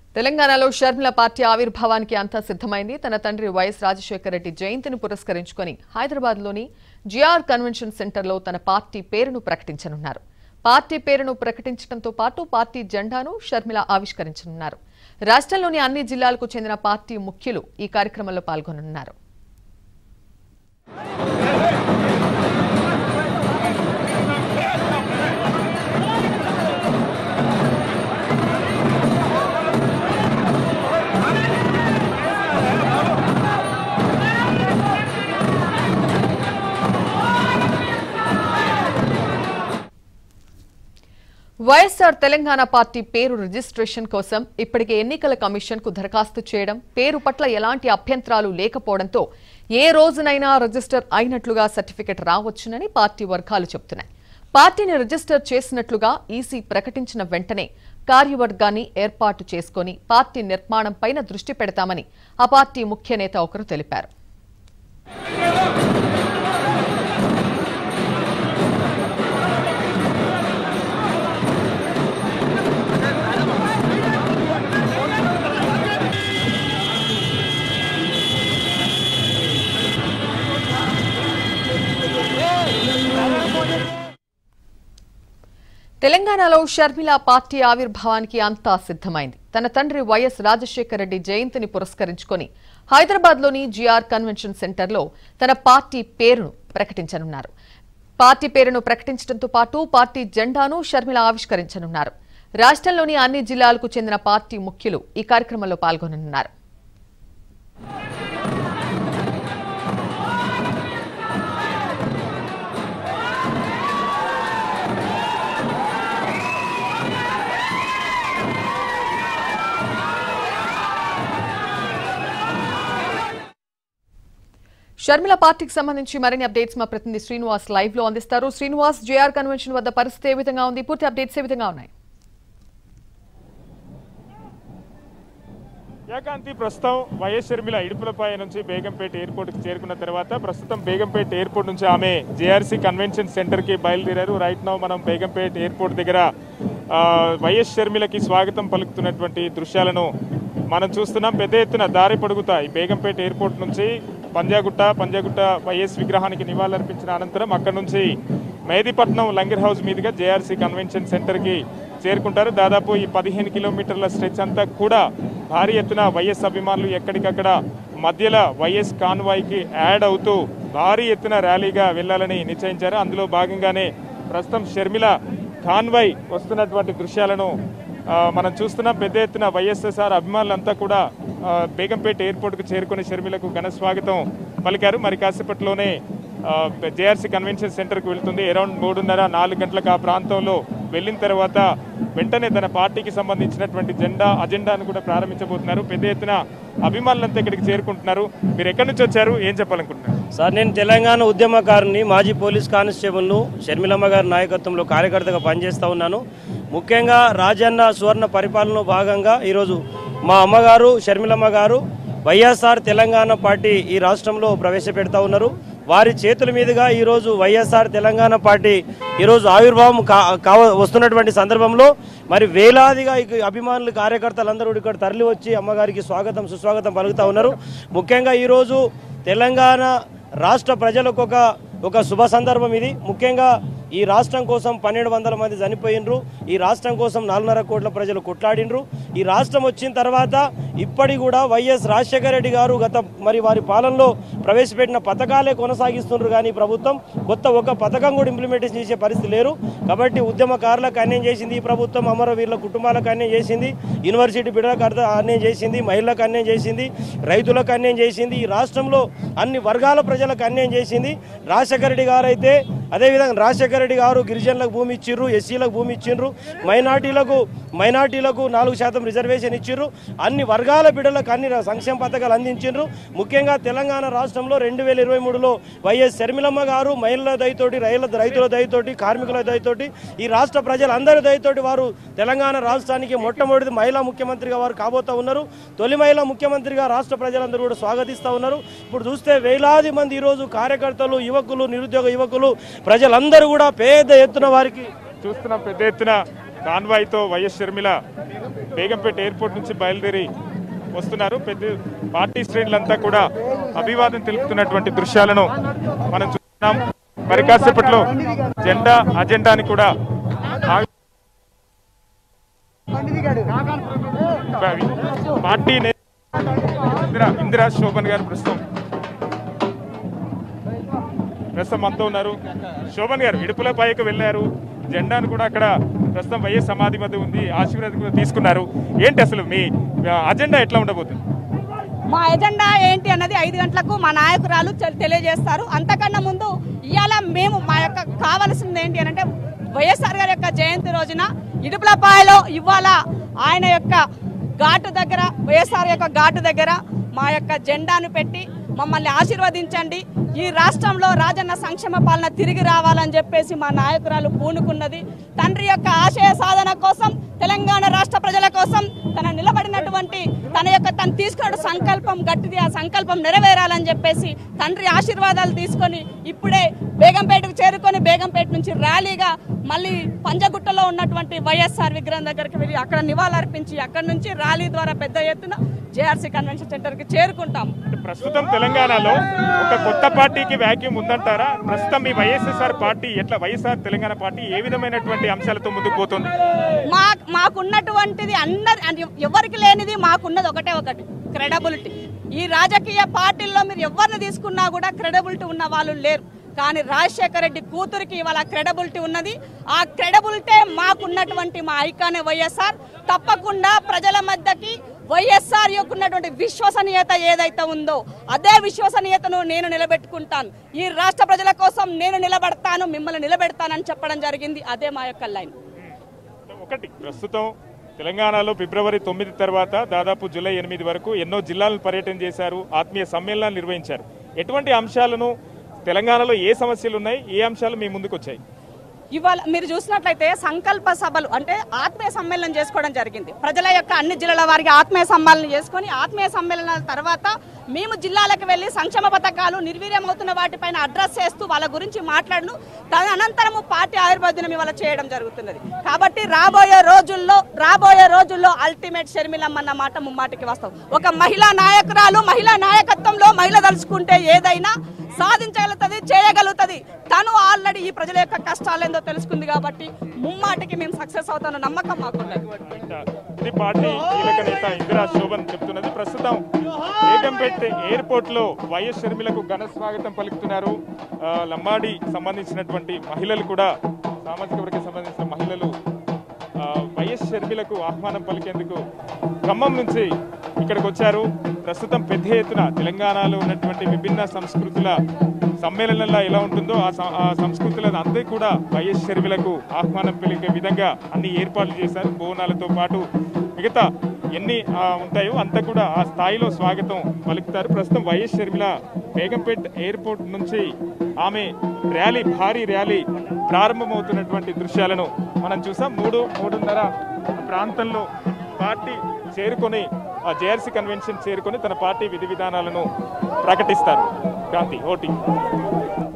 తెలంగాణలో షర్మిల పార్టీ ఆవిర్భావానికి అంతా సిద్ధమైంది తన తండ్రి వైఎస్ రాజశేఖర రెడ్డి జయంతిని పురస్కరించుకొని హైదరాబాద్లోని జిఆర్ కన్వెన్షన్ సెంటర్లో తన పార్టీ పేరును ప్రకటించనున్నారు పార్టీ పేరును ప్రకటించడంతో పాటు పార్టీ జెండాను షర్మిల ఆవిష్కరించనున్నారు రాష్ట్రంలోని అన్ని జిల్లాలకు చెందిన పార్టీ ముఖ్యులు ఈ కార్యక్రమంలో పాల్గొననున్నారు వైఎస్ఆర్ తెలంగాణ పార్టీ పేరు రిజిస్ట్రేషన్ కోసం ఇప్పటికే ఎన్నికల కమిషన్ కు దరఖాస్తు చేయడం పేరు పట్ల ఎలాంటి అభ్యంతరాలు లేకపోవడంతో ఏ రోజునైనా రిజిస్టర్ అయినట్లుగా సర్టిఫికెట్ రావచ్చునని పార్టీ వర్గాలు చెబుతున్నాయి పార్టీని రిజిస్టర్ చేసినట్లుగా ఈసీ ప్రకటించిన వెంటనే కార్యవర్గాన్ని ఏర్పాటు చేసుకొని పార్టీ నిర్మాణంపైన దృష్టి పెడతామని ఆ పార్టీ ముఖ్య నేత ఒకరు తెలిపారు తెలంగాణలో షర్మిల పార్టీ ఆవిర్భావానికి అంతా సిద్ధమైంది తన తండ్రి వైఎస్ రాజశేఖర రెడ్డి జయంతిని పురస్కరించుకొని హైదరాబాద్లోని జిఆర్ కన్వెన్షన్ సెంటర్లో తన పార్టీ పేరును ప్రకటించనున్నారు పార్టీ పేరును ప్రకటించడంతో పాటు పార్టీ జెండాను షర్మిల ఆవిష్కరించనున్నారు రాష్ట్రంలోని అన్ని జిల్లాలకు చెందిన పార్టీ ముఖ్యులు ఈ కార్యక్రమంలో పాల్గొననున్నారు షర్మిల పార్టీకి సంబంధించి మరిన్ని అప్డేట్స్ మా ప్రతినిధి శ్రీనివాస్ లైవ్ లో అందిస్తారు శ్రీనివాస్ జేఆర్ కన్వెన్షన్ వద్ద పరిస్థితి ఏ విధంగా ఉంది పూర్తి అప్డేట్స్ ఏ విధంగా ఉన్నాయి ఏకాంతి ప్రస్తుతం వైఎస్ షర్మిల ఇడుపులపాయ నుంచి బేగంపేట ఎయిర్పోర్ట్కి చేరుకున్న తర్వాత ప్రస్తుతం బేగంపేట ఎయిర్పోర్ట్ నుంచి ఆమె జేఆర్సీ కన్వెన్షన్ సెంటర్కి బయలుదేరారు రైట్ నౌ మనం బేగంపేట ఎయిర్పోర్ట్ దగ్గర ఆ, వైఎస్ షర్మిలకి స్వాగతం పలుకుతున్నటువంటి దృశ్యాలను మనం చూస్తున్నాం పెద్ద ఎత్తున దారి పొడుగుతా ఈ బేగంపేట ఎయిర్పోర్ట్ నుంచి పంజాగుట్ట పంజాగుట్ట వైఎస్ విగ్రహానికి నివాళులర్పించిన అనంతరం అక్కడ నుంచి మెహదీపట్నం లంగర్ హౌస్ మీదుగా జేఆర్సీ కన్వెన్షన్ సెంటర్కి చేరుకుంటారు దాదాపు ఈ పదిహేను కిలోమీటర్ల స్ట్రెచ్ అంతా కూడా భారీ ఎత్తున వైఎస్ అభిమానులు ఎక్కడికక్కడ మధ్యలో వైఎస్ కాన్వాయ్కి యాడ్ అవుతూ భారీ ఎత్తున ర్యాలీగా వెళ్లాలని నిశ్చయించారు అందులో భాగంగానే ప్రస్తుతం షర్మిల కాన్వాయ్ వస్తున్నటువంటి దృశ్యాలను ఆ, మనం చూస్తున్నాం పెద్ద ఎత్తున వైఎస్ఎస్ఆర్ అభిమానులంతా కూడా ఆ, బేగంపేట ఎయిర్పోర్ట్కు చేరుకుని షర్మిలకు ఘన స్వాగతం పలికారు మరి కాసేపట్లోనే జేఆర్సీ కన్వెన్షన్ సెంటర్కి వెళ్తుంది అరౌండ్ మూడున్నర నాలుగు గంటలకు ఆ ప్రాంతంలో వెళ్ళిన తర్వాత వెంటనే తన పార్టీకి సంబంధించినటువంటి జెండా అజెండాను కూడా ప్రారంభించబోతున్నారు పెద్ద ఎత్తున అభిమానులంతా ఇక్కడికి చేరుకుంటున్నారు మీరు ఎక్కడి నుంచి వచ్చారు ఏం చెప్పాలనుకుంటున్నారు సార్ నేను తెలంగాణ ఉద్యమకారుని మాజీ పోలీస్ కానిస్టేబుల్ను షర్మిలమ్మ గారి నాయకత్వంలో కార్యకర్తగా పనిచేస్తూ ఉన్నాను ముఖ్యంగా రాజన్న సువర్ణ పరిపాలనలో భాగంగా ఈరోజు మా అమ్మగారు షర్మిలమ్మ గారు వైఎస్ఆర్ తెలంగాణ పార్టీ ఈ రాష్ట్రంలో ప్రవేశపెడతా ఉన్నారు వారి చేతుల మీదుగా ఈరోజు వైఎస్ఆర్ తెలంగాణ పార్టీ ఈరోజు ఆవిర్భావం కా కావ వస్తున్నటువంటి సందర్భంలో మరి వేలాదిగా ఇక అభిమానులు కార్యకర్తలందరూ కూడా ఇక్కడ తరలి వచ్చి అమ్మగారికి స్వాగతం సుస్వాగతం పలుకుతా ఉన్నారు ముఖ్యంగా ఈరోజు తెలంగాణ రాష్ట్ర ప్రజలకు ఒక ఒక శుభ సందర్భం ఇది ముఖ్యంగా ఈ రాష్ట్రం కోసం పన్నెండు వందల మంది చనిపోయినరు ఈ రాష్ట్రం కోసం నాలుగున్నర కోట్ల ప్రజలు కొట్లాడినరు ఈ రాష్ట్రం వచ్చిన తర్వాత ఇప్పటి కూడా వైఎస్ రాజశేఖర రెడ్డి గారు గత మరి వారి పాలనలో ప్రవేశపెట్టిన పథకాలే కొనసాగిస్తున్నారు కానీ ప్రభుత్వం కొత్త ఒక పథకం కూడా ఇంప్లిమెంటేషన్ చేసే పరిస్థితి లేరు కాబట్టి ఉద్యమకారులకు అన్యాయం చేసింది ఈ ప్రభుత్వం అమరవీరుల కుటుంబాలకు అన్యాయం చేసింది యూనివర్సిటీ బిడ్డలకు అర్థ అన్యాయం చేసింది మహిళలకు అన్యాయం చేసింది రైతులకు అన్యాయం చేసింది ఈ రాష్ట్రంలో అన్ని వర్గాల ప్రజలకు అన్యాయం చేసింది రాజశేఖర రెడ్డి గారు అయితే అదేవిధంగా రాజశేఖర రెడ్డి గారు గిరిజనులకు భూమి ఇచ్చిర్రు ఎస్సీలకు భూమి ఇచ్చిండ్రు మైనార్టీలకు మైనార్టీలకు నాలుగు శాతం రిజర్వేషన్ ఇచ్చిర్రు అన్ని వర్గాల బిడ్డలకు అన్ని సంక్షేమ పథకాలు అందించిండ్రు ముఖ్యంగా తెలంగాణ రాష్ట్రంలో రెండు వేల ఇరవై మూడులో వైఎస్ శర్మిలమ్మ గారు మహిళల దయతోటి రైతుల రైతుల దయతోటి కార్మికుల దయతోటి ఈ రాష్ట్ర ప్రజలందరి దయతోటి వారు తెలంగాణ రాష్ట్రానికి మొట్టమొదటి మహిళా ముఖ్యమంత్రిగా వారు కాబోతా ఉన్నారు తొలి మహిళా ముఖ్యమంత్రిగా రాష్ట్ర ప్రజలందరూ కూడా స్వాగతిస్తూ ఉన్నారు ఇప్పుడు చూస్తే వేలాది మంది ఈరోజు కార్యకర్తలు యువకులు నిరుద్యోగ యువకులు ప్రజలందరూ కూడా పెద్ద ఎత్తున వారికి చూస్తున్నాం పెద్ద ఎత్తున కాన్వాయ్తో వైఎస్ షర్మిల బేగంపేట ఎయిర్పోర్ట్ నుంచి బయలుదేరి వస్తున్నారు పెద్ద పార్టీ శ్రేణులంతా కూడా అభివాదం తెలుపుతున్నటువంటి దృశ్యాలను మనం చూస్తున్నాం మరి కాసేపట్లో జెండా అజెండాని కూడా ఆ- పార్టీ నే- ఇందిరా ఇందిరా శోభన్ గారు ప్రస్తుతం ప్రస్తుతం మనతో ఉన్నారు శోభన్ గారు ఇడుపుల పైకి వెళ్ళారు జెండాను కూడా అక్కడ ప్రస్తుతం వైఎస్ సమాధి మధ్య ఉంది ఆశీర్వాదం కూడా తీసుకున్నారు ఏంటి అసలు మీ ఆ, అజెండా ఎట్లా ఉండబోతుంది మా ఎజెండా ఏంటి అన్నది ఐదు గంటలకు మా నాయకురాలు తె- తెలియజేస్తారు అంతకన్నా ముందు ఇవాళ మేము మా యొక్క కావాల్సింది ఏంటి అని అంటే వైఎస్ఆర్ గారి యొక్క జయంతి రోజున ఇడుపులపాయలో ఇవాళ ఆయన యొక్క ఘాటు దగ్గర వైఎస్ఆర్ యొక్క ఘాటు దగ్గర మా యొక్క జెండాను పెట్టి మమ్మల్ని ఆశీర్వదించండి ఈ రాష్ట్రంలో రాజన్న సంక్షేమ పాలన తిరిగి రావాలని చెప్పేసి మా నాయకురాలు పూనుకున్నది తండ్రి యొక్క ఆశయ సాధన కోసం తెలంగాణ రాష్ట్ర ప్రజల కోసం తన నిలబడినటువంటి తన యొక్క తను తీసుకున్న సంకల్పం గట్టిది ఆ సంకల్పం నెరవేరాలని చెప్పేసి తండ్రి ఆశీర్వాదాలు తీసుకొని ఇప్పుడే బేగంపేటకు చేరుకొని బేగంపేట నుంచి ర్యాలీగా మళ్ళీ పంజగుట్టలో ఉన్నటువంటి వైఎస్ఆర్ విగ్రహం దగ్గరికి వెళ్ళి అక్కడ నివాళులర్పించి అక్కడ నుంచి ర్యాలీ ద్వారా పెద్ద ఎత్తున జేఆర్సీ కన్వెన్షన్ సెంటర్కి చేరుకుంటాం అంటే ప్రస్తుతం తెలంగాణలో ఒక కొత్త పార్టీకి వ్యాక్యూమ్ ఉందంటారా ప్రస్తుతం మీ వైఎస్ఎస్ఆర్ పార్టీ ఎట్లా వైఎస్ఆర్ తెలంగాణ పార్టీ ఏ విధమైనటువంటి అంశాలతో ముందుకు పోతుంది మా మాకున్నటువంటిది అందరి అంటే ఎవరికి లేనిది మాకున్నది ఒకటే ఒకటి క్రెడబిలిటీ ఈ రాజకీయ పార్టీల్లో మీరు ఎవరిని తీసుకున్నా కూడా క్రెడబిలిటీ ఉన్న వాళ్ళు లేరు కానీ రాజశేఖర రెడ్డి కూతురికి ఇవాళ క్రెడబిలిటీ ఉన్నది ఆ క్రెడబిలిటీ మాకున్నటువంటి మా ఐకానే వైఎస్ఆర్ తప్పకుండా ప్రజల మధ్యకి వైఎస్ఆర్ యొక్క ఉన్నటువంటి విశ్వసనీయత ఏదైతే ఉందో అదే విశ్వసనీయతను నేను నిలబెట్టుకుంటాను ఈ రాష్ట్ర ప్రజల కోసం నేను నిలబడతాను మిమ్మల్ని నిలబెడతానని చెప్పడం జరిగింది అదే మా యొక్క లైన్ ఒకటి ప్రస్తుతం తెలంగాణలో ఫిబ్రవరి తొమ్మిది తర్వాత దాదాపు జూలై ఎనిమిది వరకు ఎన్నో జిల్లాలను పర్యటన చేశారు ఆత్మీయ సమ్మేళనాలు నిర్వహించారు ఎటువంటి అంశాలను తెలంగాణలో ఏ సమస్యలు ఉన్నాయి ఏ అంశాలు మీ ముందుకు వచ్చాయి ఇవాళ మీరు చూసినట్లయితే సంకల్ప సభలు అంటే ఆత్మీయ సమ్మేళనం చేసుకోవడం జరిగింది ప్రజల యొక్క అన్ని జిల్లాల వారికి ఆత్మీయ సమ్మేళనం చేసుకొని ఆత్మీయ సమ్మేళనాల తర్వాత మేము జిల్లాలకు వెళ్ళి సంక్షేమ పథకాలు నిర్వీర్యమవుతున్న వాటిపైన అడ్రస్ చేస్తూ వాళ్ళ గురించి మాట్లాడను దాని అనంతరము పార్టీ ఆయుర్వేదనం ఇవాళ చేయడం జరుగుతున్నది కాబట్టి రాబోయే రోజుల్లో రాబోయే రోజుల్లో అల్టిమేట్ షర్మిలమ్మ అన్న మాట ముమ్మాటికి వస్తాం ఒక మహిళా నాయకురాలు మహిళా నాయకత్వంలో మహిళ తలుచుకుంటే ఏదైనా సాధించగలుగుతుంది చేయగలుగుతుంది తను ఆల్రెడీ ఈ ప్రజల యొక్క కష్టాలేందో తెలుసుకుంది కాబట్టి ముమ్మాటికి మేము సక్సెస్ అవుతాను నమ్మకం మాకున్నది ఇది పార్టీ కీలక నేత ఇందిరా శోభన్ చెప్తున్నది ప్రస్తుతం బేగంపేట ఎయిర్పోర్ట్ లో వైఎస్ షర్మిలకు ఘన స్వాగతం పలుకుతున్నారు ఆ, లంబాడి సంబంధించినటువంటి మహిళలు కూడా సామాజిక వర్గం సంబంధించిన మహిళలు ఆ, వైఎస్ షర్మిలకు ఆహ్వానం పలికేందుకు ఖమ్మం నుంచి ఇక్కడికి వచ్చారు ప్రస్తుతం పెద్ద ఎత్తున తెలంగాణలో ఉన్నటువంటి విభిన్న సంస్కృతుల సమ్మేళనంలో ఎలా ఉంటుందో ఆ సం- ఆ సంస్కృతులను అందరూ కూడా వైఎస్ షర్మిలకు ఆహ్వానం పలికే విధంగా అన్ని ఏర్పాట్లు చేశారు బోనాలతో పాటు మిగతా ఎన్ని ఆ, ఉంటాయో అంతా కూడా ఆ స్థాయిలో స్వాగతం పలుకుతారు ప్రస్తుతం వైఎస్ షర్మిల బేగంపేట్ ఎయిర్పోర్ట్ నుంచి ఆమె ర్యాలీ భారీ ర్యాలీ ప్రారంభమవుతున్నటువంటి దృశ్యాలను మనం చూసాం మూడు మూడున్నర ప్రాంతంలో పార్టీ చేరుకొని జేఆర్సీ కన్వెన్షన్ చేరుకొని తన పార్టీ విధి విధానాలను ప్రకటిస్తారు క్రాంతి ఓటింగ్